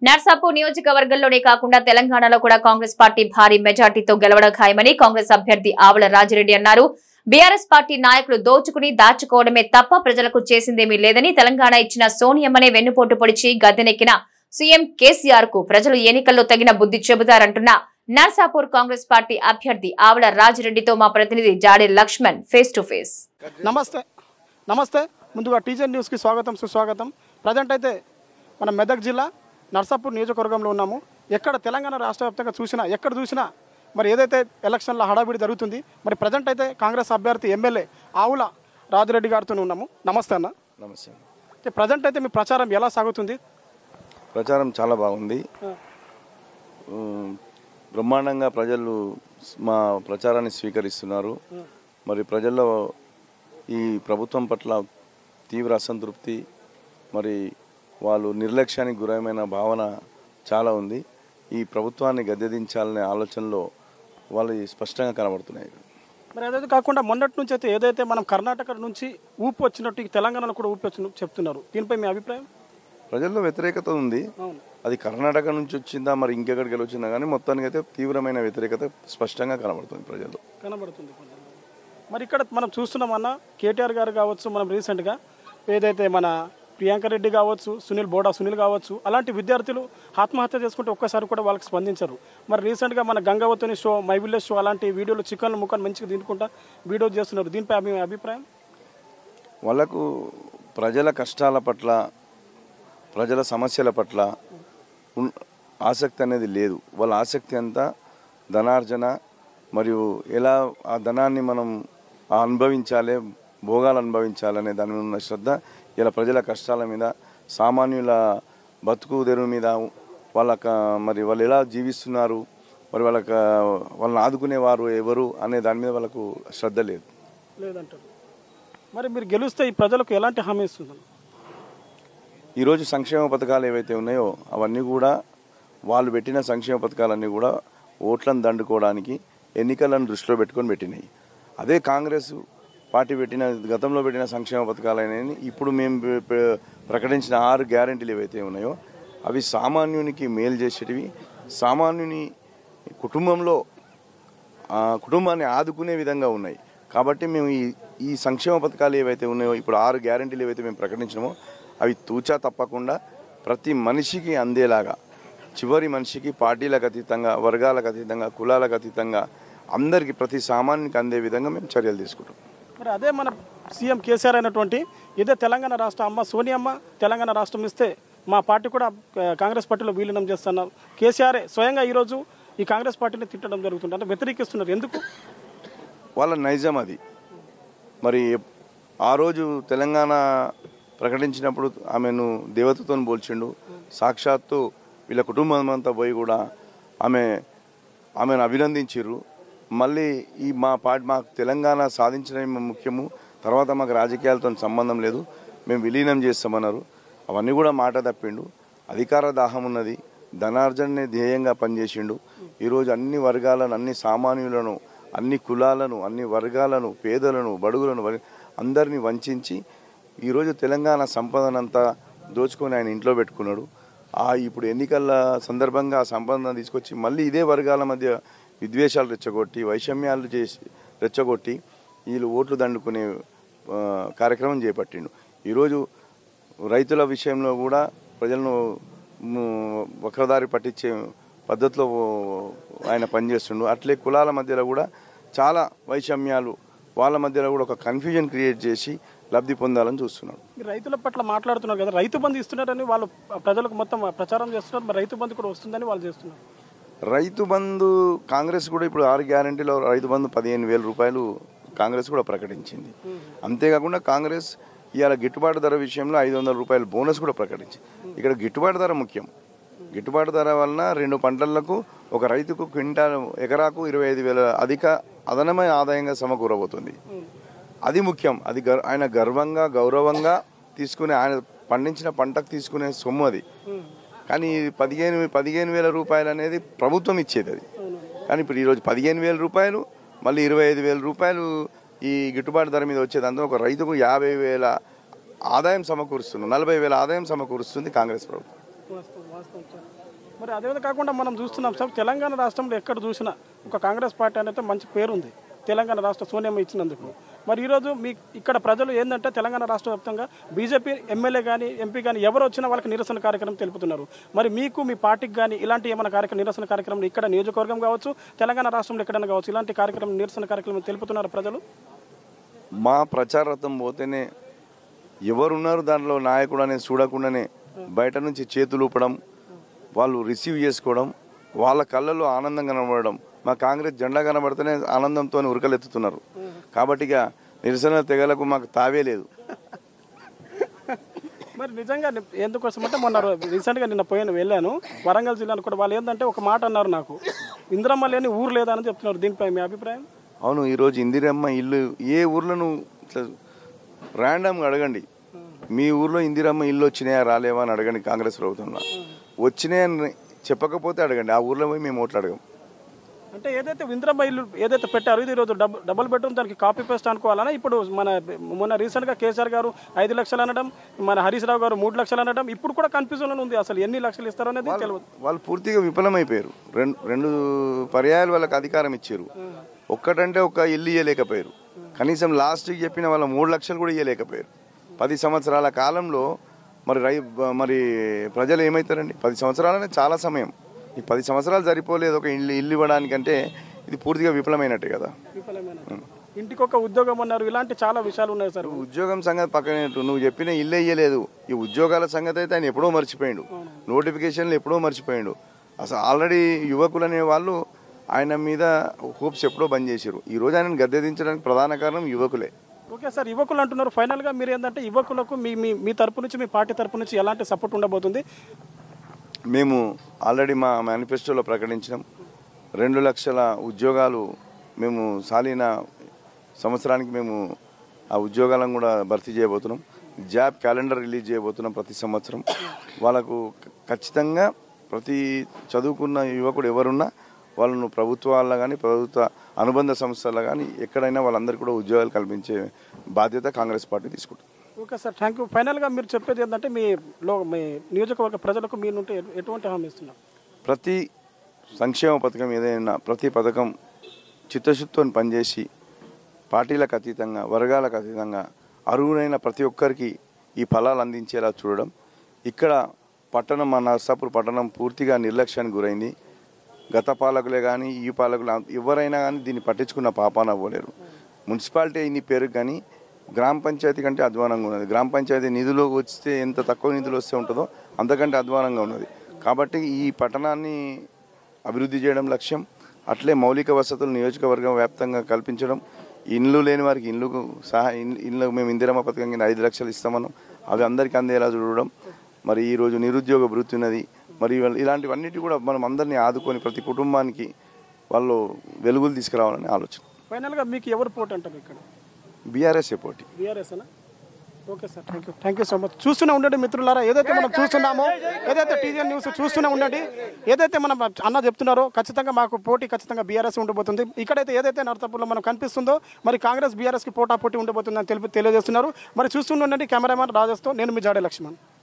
నర్సాపూర్ నియోజకవర్గంలోనే కాకుండా తెలంగాణలో కూడా కాంగ్రెస్ పార్టీ భారీ మెజార్టీతో గెలవడం ఖాయమని కాంగ్రెస్ అభ్యర్థి ఆవుల రాజిరెడ్డి అన్నారు బీఆర్ఎస్ పార్టీ నాయకులు దోచుకుని దాచుకోవడమే తప్ప ప్రజలకు చేసిందేమీ లేదని తెలంగాణ ఇచ్చిన సోనియమ్మనే వెన్నుపోటు పొడిచి గద్దెనెక్కిన సీఎం కేసీఆర్ కు ప్రజలు ఎన్నికల్లో తగిన బుద్ధి చెబుతారంటున్న నర్సాపూర్ కాంగ్రెస్ పార్టీ అభ్యర్థి ఆవుల రాజిరెడ్డితో మా ప్రతినిధి Jade Lakshman face to face నమస్తే నమస్తే ముందుగా టీజన్ న్యూస్కి స్వాగతం సుస్వాగతం ప్రజెంట్ అయితే మన మెదక్ జిల్లా నర్సాపూర్ నియోజకవర్గంలో ఉన్నాము ఎక్కడ తెలంగాణ రాష్ట్ర వ్యాప్తంగా చూసినా ఎక్కడ చూసినా మరి ఏదైతే ఎలక్షన్ల హడావిడి జరుగుతుంది మరి ప్రజెంట్ అయితే కాంగ్రెస్ అభ్యర్థి ఎమ్మెల్యే ఆవుల రాజిరెడ్డి గారితో ఉన్నాము నమస్తే అన్న నమస్తే అయితే ప్రజెంట్ అయితే మీ ప్రచారం ఎలా సాగుతుంది ప్రచారం చాలా బాగుంది ఉమ్, బ్రహ్మాండంగా ప్రజలు స్- మా ప్రచారాన్ని స్వీకరిస్తున్నారు మరి ప్రజల్లో ఈ ప్రభుత్వం పట్ల తీవ్ర అసంతృప్తి మరి వాళ్ళు నిర్లక్ష్యానికి గురైన భావన చాలా ఉంది ఈ ప్రభుత్వాన్ని గద్దెదించాలనే ఆలోచనలో వాళ్ళు స్పష్టంగా కనబడుతున్నాయి మరి అదే కాకుండా మొన్నటి నుంచి అయితే ఏదైతే మనం కర్ణాటక నుంచి ఊపు వచ్చినట్టు ఈ తెలంగాణలో కూడా ఊపి వచ్చినట్టు చెప్తున్నారు దీనిపై మీ అభిప్రాయం ప్రజల్లో వ్యతిరేకత ఉంది అవును అది కర్ణాటక నుంచి వచ్చిందా మరి ఇంకెక్కడికి వెళ్ళి వచ్చిందా కానీ మొత్తానికి అయితే తీవ్రమైన వ్యతిరేకత స్పష్టంగా కనబడుతుంది ప్రజల్లో కనబడుతుంది కొంచెం. మరి ఇక్కడ మనం చూస్తున్నామన్న కేటీఆర్ గారు కావచ్చు మనం రీసెంట్గా ఏదైతే మన ప్రియాంక రెడ్డి కావచ్చు సునీల్ బోడా సునీల్ కావచ్చు అలాంటి విద్యార్థులు ఆత్మహత్య చేసుకుంటే ఒక్కసారి కూడా వాళ్ళకి స్పందించరు మరి రీసెంట్గా మన గంగావతిని షో మై విలేజ్ షో అలాంటి వీడియోలు చికెన్లు ముక్కలు మంచిగా తినుకుంటా వీడియో చేస్తున్నారు దీనిపై మీ అభిప్రాయం వాళ్ళకు ప్రజల కష్టాల పట్ల ప్రజల సమస్యల పట్ల ఉన్- ఆసక్తి అనేది లేదు వాళ్ళ ఆసక్తి అంతా ధనార్జన మరియు ఎలా ఆ ధనాన్ని మనం అనుభవించాలి భోగాలు అనుభవించాలనే దాని మీద ఉన్న శ్రద్ధ ఇలా ప్రజల కష్టాల మీద సామాన్యుల బతుకు తెరువు మీద వాళ్ళ క- మరి వాళ్ళు ఎలా జీవిస్తున్నారు మరి వాళ్ళకి వాళ్ళని ఆదుకునేవారు ఎవరు అనే దాని మీద వాళ్ళకు శ్రద్ధ లేదు లేదంటారు మరి మీరు గెలిస్తే ఈ ప్రజలకు ఎలాంటి హామీ ఇస్తుంది ఈరోజు సంక్షేమ పథకాలు ఏవైతే ఉన్నాయో అవన్నీ కూడా వాళ్ళు పెట్టిన సంక్షేమ పథకాలన్నీ కూడా ఓట్లను దండుకోవడానికి ఎన్నికలను దృష్టిలో పెట్టుకొని పెట్టినాయి అదే కాంగ్రెస్ పార్టీ పెట్టిన గతంలో పెట్టిన సంక్షేమ పథకాలైనవి ఇప్పుడు మేము పె- పె- ప్రకటించిన ఆరు గ్యారెంటీలు ఏవైతే ఉన్నాయో అవి సామాన్యునికి మేలు చేసేటివి సామాన్యుని కుటుంబంలో ఆ కుటుంబాన్ని ఆదుకునే విధంగా ఉన్నాయి కాబట్టి మేము ఈ ఈ సంక్షేమ పథకాలు ఏవైతే ఉన్నాయో ఇప్పుడు ఆరు గ్యారెంటీలు ఏవైతే మేము ప్రకటించినామో అవి తూచా తప్పకుండా ప్రతి మనిషికి అందేలాగా చివరి మనిషికి పార్టీలకు అతీతంగా వర్గాలకు అతీతంగా కులాలకు అతీతంగా అందరికీ ప్రతి సామాన్యునికి అందే విధంగా మేము చర్యలు తీసుకుంటాం మరి అదే మన సీఎం కేసీఆర్ అయినటువంటి ఇదే తెలంగాణ రాష్ట్ర అమ్మ సోనియమ్మ తెలంగాణ రాష్ట్రం ఇస్తే మా పార్టీ కూడా ఆ, కాంగ్రెస్ పార్టీలో విలీనం చేస్తున్నారు కేసీఆరే స్వయంగా ఈరోజు ఈ కాంగ్రెస్ పార్టీని తిట్టడం జరుగుతుంది అంటే వ్యతిరేకిస్తున్నారు ఎందుకు వాళ్ళ నైజం అది మరి ఆ రోజు తెలంగాణ ప్రకటించినప్పుడు ఆమెను దేవతతో పోల్చిండు సాక్షాత్తు వీళ్ళ కుటుంబం అంతా పోయి కూడా ఆమె ఆమెను అభినందించారు మళ్ళీ ఈ మా పార్టీ మాకు తెలంగాణ సాధించడమే ముఖ్యము తర్వాత మాకు రాజకీయాలతో సంబంధం లేదు మేము విలీనం చేస్తామన్నారు అవన్నీ కూడా మాట తప్పిండు అధికార దాహం ఉన్నది ధనార్జనే ధ్యేయంగా పనిచేసిండు ఈరోజు అన్ని వర్గాలను అన్ని సామాన్యులను అన్ని కులాలను అన్ని వర్గాలను పేదలను బడుగులను వరి- అందరినీ వంచించి ఈరోజు తెలంగాణ సంపదనంతా దోచుకొని ఆయన ఇంట్లో పెట్టుకున్నాడు ఆ ఇప్పుడు ఎన్నికల సందర్భంగా ఆ సంపదను తీసుకొచ్చి మళ్ళీ ఇదే వర్గాల మధ్య విద్వేషాలు రెచ్చగొట్టి వైషమ్యాలు చేసి రెచ్చగొట్టి వీళ్ళు ఓట్లు దండుకునే ఆ, కార్యక్రమం చేపట్టిండు ఈరోజు రైతుల విషయంలో కూడా ప్రజలను మ్, వక్రదారి పట్టించే పద్ధతిలో ఆయన పనిచేస్తుండు అట్లే కులాల మధ్యలో కూడా చాలా వైషమ్యాలు వాళ్ళ మధ్యలో కూడా ఒక కన్ఫ్యూజన్ క్రియేట్ చేసి లబ్ధి పొందాలని చూస్తున్నాడు మీరు రైతుల పట్ల మాట్లాడుతున్నారు కదా రైతు బంధు ఇస్తున్నారని వాళ్ళు ప్రజలకు మొత్తం ప్రచారం చేస్తున్నారు మరి రైతు బంధు కూడా వస్తుందని వాళ్ళు చేస్తున్నారు రైతు బంధు కాంగ్రెస్ కూడా ఇప్పుడు ఆరు గ్యారంటీలో రైతు బంధు పదిహేను వేల రూపాయలు కాంగ్రెస్ కూడా ప్రకటించింది అంతేకాకుండా కాంగ్రెస్ ఇవాళ గిట్టుబాటు ధర విషయంలో ఐదు వందల రూపాయల బోనస్ కూడా ప్రకటించింది ఇక్కడ గిట్టుబాటు ధర ముఖ్యం గిట్టుబాటు ధర వలన రెండు పంటలకు ఒక రైతుకు క్వింటాల్ ఎకరాకు ఇరవై ఐదు వేల అధిక అదనమైన ఆదాయంగా సమకూరబోతుంది అది ముఖ్యం అది గర్- ఆయన గర్వంగా గౌరవంగా తీసుకునే ఆయన పండించిన పంటకు తీసుకునే సొమ్ము అది కానీ ఇది పదిహేను పదిహేను వేల రూపాయలు అనేది ప్రభుత్వం ఇచ్చేది అది కానీ ఇప్పుడు ఈరోజు పదిహేను వేల రూపాయలు మళ్ళీ ఇరవై ఐదు వేల రూపాయలు ఈ గిట్టుబాటు ధర మీద వచ్చేదంతా ఒక రైతుకు యాభై వేల ఆదాయం సమకూరుస్తుంది నలభై వేల ఆదాయం సమకూరుస్తుంది కాంగ్రెస్ ప్రభుత్వం వాస్తవం వాస్తవం సార్ మరి అదేవిధంగా కాకుండా మనం చూస్తున్నాం సార్ తెలంగాణ రాష్ట్రంలో ఎక్కడ చూసినా ఒక కాంగ్రెస్ పార్టీ అనేది మంచి పేరు ఉంది తెలంగాణ రాష్ట్ర సోనియమ్మ ఇచ్చినందుకు మరి ఈరోజు మీ ఇక్కడ ప్రజలు ఏంటంటే తెలంగాణ రాష్ట్ర వ్యాప్తంగా బీజేపీ ఎమ్మెల్యే కానీ ఎంపీ కానీ ఎవరు వచ్చినా వాళ్ళకి నిరసన కార్యక్రమం తెలుపుతున్నారు మరి మీకు మీ పార్టీకి కానీ ఇలాంటి ఏమైనా కార్యక్రమం నిరసన కార్యక్రమం ఇక్కడ నియోజకవర్గం కావచ్చు తెలంగాణ రాష్ట్రంలో ఎక్కడైనా కావచ్చు ఇలాంటి కార్యక్రమం నిరసన కార్యక్రమం తెలుపుతున్నారు ప్రజలు మా ప్రచార రథం పోతేనే ఎవరున్నారు దాంట్లో నాయకుడు అనేది చూడకుండానే బయట నుంచి చేతులు ఊపడం వాళ్ళు రిసీవ్ చేసుకోవడం వాళ్ళ కళ్ళలో ఆనందం కనబడడం మా కాంగ్రెస్ జెండా కనబడితేనే ఆనందంతో ఉరకలెత్తుతున్నారు కాబట్టి ఇక నిరసన తెగలకు మాకు తావే లేదు మరి నిజంగా ని- ఎందుకోసం అంటే మొన్న రీసెంట్గా నిన్న పోయాను వెళ్ళాను వరంగల్ జిల్లాలో కూడా వాళ్ళు ఏంటంటే ఒక మాట అన్నారు నాకు ఇంద్రమ్మ లేని ఊరు లేదని చెప్తున్నారు దీనిపై మీ అభిప్రాయం అవును ఈరోజు ఇందిరమ్మ ఇల్లు ఏ ఊర్లో నువ్వు ఇట్లా ర్యాండమ్గా అడగండి మీ ఊర్లో ఇందిరమ్మ ఇల్లు వచ్చినాయా రాలేవా అని అడగండి కాంగ్రెస్ ప్రభుత్వంలో వచ్చినాయని చెప్పకపోతే అడగండి ఆ ఊర్లో పోయి మేము ఓట్లు అడగం అంటే ఏదైతే ఇంద్రమ్మ ఇల్లు ఏదైతే పెట్టారో ఇది ఈరోజు డబుల్ డబుల్ బెడ్రూమ్ దానికి కాపీ పేస్ట్ అనుకోవాలన్నా ఇప్పుడు మన మొన్న రీసెంట్గా కేసీఆర్ గారు ఐదు లక్షలు అనడం మన హరీష్ రావు గారు మూడు లక్షలు అనడం ఇప్పుడు కూడా కన్ఫ్యూజన్ ఉంది అసలు ఎన్ని లక్షలు ఇస్తారో అనేది తెలియదు వాళ్ళు పూర్తిగా విఫలమైపోయారు రెండు రెండు పర్యాయాలు వాళ్ళకి అధికారం ఇచ్చారు ఒక్కటంటే ఒక ఇల్లు ఇవ్వలేకపోయారు కనీసం లాస్ట్కి చెప్పిన వాళ్ళ మూడు లక్షలు కూడా ఇవ్వలేకపోయారు పది సంవత్సరాల కాలంలో మరి రై మరి ప్రజలు ఏమవుతారండి పది సంవత్సరాలనే చాలా సమయం ఈ పది సంవత్సరాలు సరిపోలేదు ఒక ఇల్లు ఇల్లు ఇవ్వడానికంటే ఇది పూర్తిగా విఫలమైనట్టే కదా విఫలమైన ఇంటికి ఒక ఉద్యోగం అన్నారు ఇలాంటి చాలా విషయాలు ఉన్నాయి సార్ ఉద్యోగం సంగతి పక్కనే పెట్టు. నువ్వు చెప్పిన ఇల్లు ఇయ్యలేదు ఈ ఉద్యోగాల సంగతి అయితే ఆయన ఎప్పుడో మర్చిపోయాడు నోటిఫికేషన్లు ఎప్పుడో మర్చిపోయాడు అసలు ఆల్రెడీ యువకులు అనే వాళ్ళు ఆయన మీద హోప్స్ ఎప్పుడో బంద్ చేశారు ఈ రోజు ఆయన గద్దె దించడానికి ప్రధాన కారణం యువకులే ఓకే సార్ యువకులు అంటున్నారు ఫైనల్గా మీరు ఏంటంటే యువకులకు మీ మీ మీ తరపు నుంచి మీ పార్టీ తరపు నుంచి ఎలాంటి సపోర్ట్ ఉండబోతుంది మేము ఆల్రెడీ మా మేనిఫెస్టోలో ప్రకటించినాం రెండు లక్షల ఉద్యోగాలు మేము సాలిన సంవత్సరానికి మేము ఆ ఉద్యోగాలను కూడా భర్తీ చేయబోతున్నాం జాబ్ క్యాలెండర్ రిలీజ్ చేయబోతున్నాం ప్రతి సంవత్సరం వాళ్ళకు ఖచ్చితంగా ప్రతి చదువుకున్న యువకుడు ఎవరున్నా వాళ్ళను ప్రభుత్వాల్లో కానీ ప్రభుత్వ అనుబంధ సంస్థల్లో కానీ ఎక్కడైనా వాళ్ళందరికీ కూడా ఉద్యోగాలు కల్పించే బాధ్యత కాంగ్రెస్ పార్టీ తీసుకుంటుంది ఓకే సార్ థ్యాంక్ యూ ఫైనల్గా మీరు చెప్పేది ఏంటంటే మీ లో మీ నియోజకవర్గ ప్రజలకు మీ నుండి ఎ- ఎటువంటి హామీ ఇస్తున్నారు ప్రతి సంక్షేమ పథకం ఏదైనా ప్రతి పథకం చిత్తశుద్ధితో పనిచేసి పార్టీలకు అతీతంగా వర్గాలకు అతీతంగా అర్హులైన ప్రతి ఒక్కరికి ఈ ఫలాలు అందించేలా చూడడం ఇక్కడ పట్టణం మా నర్సాపూర్ పట్టణం పూర్తిగా నిర్లక్ష్యానికి గురైంది గత పాలకులే కానీ ఈ పాలకులు ఎవరైనా కానీ దీన్ని పట్టించుకున్న పాపాన పోలేరు మున్సిపాలిటీ ఇన్ని పేరు కానీ గ్రామ పంచాయతీ కంటే అధ్వానంగా ఉన్నది గ్రామ పంచాయతీ నిధులు వస్తే ఎంత తక్కువ నిధులు వస్తే ఉంటుందో అంతకంటే అధ్వానంగా ఉన్నది కాబట్టి ఈ పట్టణాన్ని అభివృద్ధి చేయడం లక్ష్యం అట్లే మౌలిక వసతులు నియోజకవర్గం వ్యాప్తంగా కల్పించడం ఇండ్లు లేని వారికి ఇండ్లకు సహా ఇన్- ఇండ్లు మేము ఇందిరమ్మ పథకం కింద ఐదు లక్షలు ఇస్తామన్నాం అవి అందరికీ అందేలా చూడడం మరి ఈరోజు నిరుద్యోగ వృత్తి ఉన్నది మరి ఇవాళ ఇలాంటివన్నిటి కూడా మనం అందరినీ ఆదుకొని ప్రతి కుటుంబానికి వాళ్ళు వెలుగులు తీసుకురావాలని ఆలోచన ఫైనల్గా మీకు ఎవరు పోటీ అంటారు ఇక్కడ బీఆర్ఎస్ పోటీ బీఆర్ఎస్ అనా okay sir thank you thank you so much చూస్తూనే ఉండండి మిత్రులారా ఏదైతే మనం చూస్తున్నామో ఏదైతే టీజీఎన్ న్యూస్ చూస్తూనే ఉండండి ఏదైతే మనం అన్న చెప్తున్నారో ఖచ్చితంగా మాకు పోటీ ఖచ్చితంగా బీఆర్ఎస్ ఉండబోతుంది ఇక్కడైతే ఏదైతే నర్సాపూర్లో మనకు కనిపిస్తుందో మరి కాంగ్రెస్ బీఆర్ఎస్కి పోటా పోటీ ఉండబోతుందని తెలిపి తెలియజేస్తున్నారు మరి చూస్తూనే ఉండండి కెమెరామ్యాన్ రాజేష్తో నేను మీ జాడే లక్ష్మణ్